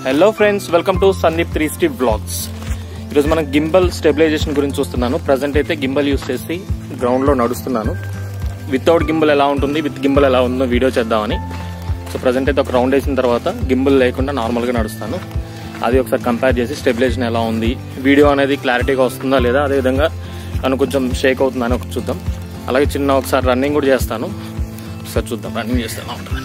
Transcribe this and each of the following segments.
hello friends welcome to Sandeep three స్టీ vlogs ఈరోజు మనం గింబల్ స్టెబిలైజేషన్ గురించి చూస్తున్నాను ప్రజెంట్ అయితే గింబల్ యూస్ చేసి గ్రౌండ్లో నడుస్తున్నాను వితౌట్ గింబల్ ఎలా ఉంటుంది విత్ గింబల్ ఎలా ఉందో వీడియో చేద్దామని సో ప్రజెంట్ అయితే ఒక రౌండ్ వేసిన తర్వాత గింబల్ లేకుండా నార్మల్గా నడుస్తాను అది ఒకసారి కంపేర్ చేసి స్టెబిలైజేషన్ ఎలా ఉంది వీడియో అనేది క్లారిటీగా వస్తుందా లేదా అదేవిధంగా తను కొంచెం షేక్ అవుతుందా అని ఒకటి చూద్దాం అలాగే చిన్న ఒకసారి రన్నింగ్ కూడా చేస్తాను ఒకసారి చూద్దాం రన్నింగ్ చేస్తే ఎలా ఉంటుంది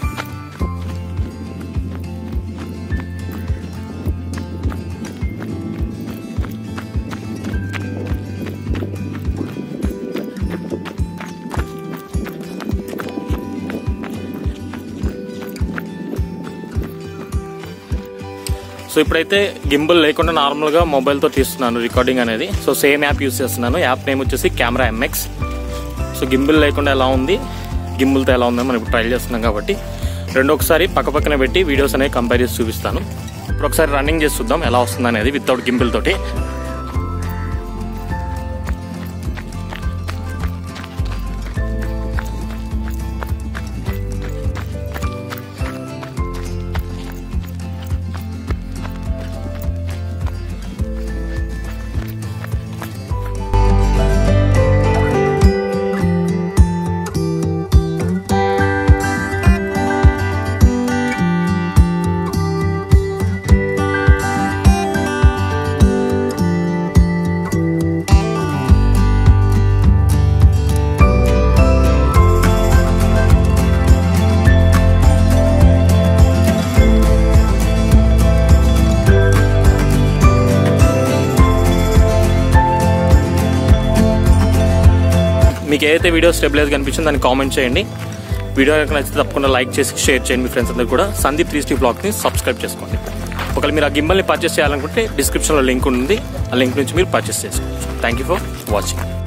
సో ఇప్పుడైతే గింబల్ లేకుండా నార్మల్గా మొబైల్తో తీస్తున్నాను రికార్డింగ్ అనేది సో సేమ్ యాప్ యూస్ చేస్తున్నాను యాప్ నేమ్ వచ్చేసి కెమెరా ఎంఎక్స్ సో గింబల్ లేకుండా ఎలా ఉంది గింబుల్తో ఎలా ఉందో మనం ఇప్పుడు ట్రై చేస్తున్నాం కాబట్టి రెండు ఒకసారి పక్క పక్కన పెట్టి వీడియోస్ అనేవి కంపేర్ చేసి చూపిస్తాను ఇప్పుడు ఒకసారి రన్నింగ్ చేసి చూద్దాం ఎలా వస్తుంది అనేది వితౌట్ గింబుల్ తోటి మీకు ఏదైతే వీడియో స్టెబిలైజ్ కనిపించిందో దాన్ని కామెంట్ చేయండి వీడియో కనుక నచ్చితే తప్పకుండా లైక్ చేసి షేర్ చేయండి మీ ఫ్రెండ్స్ అందరూ కూడా సందీప్ త్రీ స్టీ బ్లాగ్ని సబ్స్క్రైబ్ చేసుకోండి ఒకవేళ మీరు ఆ గింబల్ని పర్చేస్ చేయాలనుకుంటే డిస్క్రిప్షన్లో లింక్ ఉంది ఆ లింక్ నుంచి మీరు పర్చేస్ చేసుకోవచ్చు థ్యాంక్ యూ ఫర్ వాచింగ్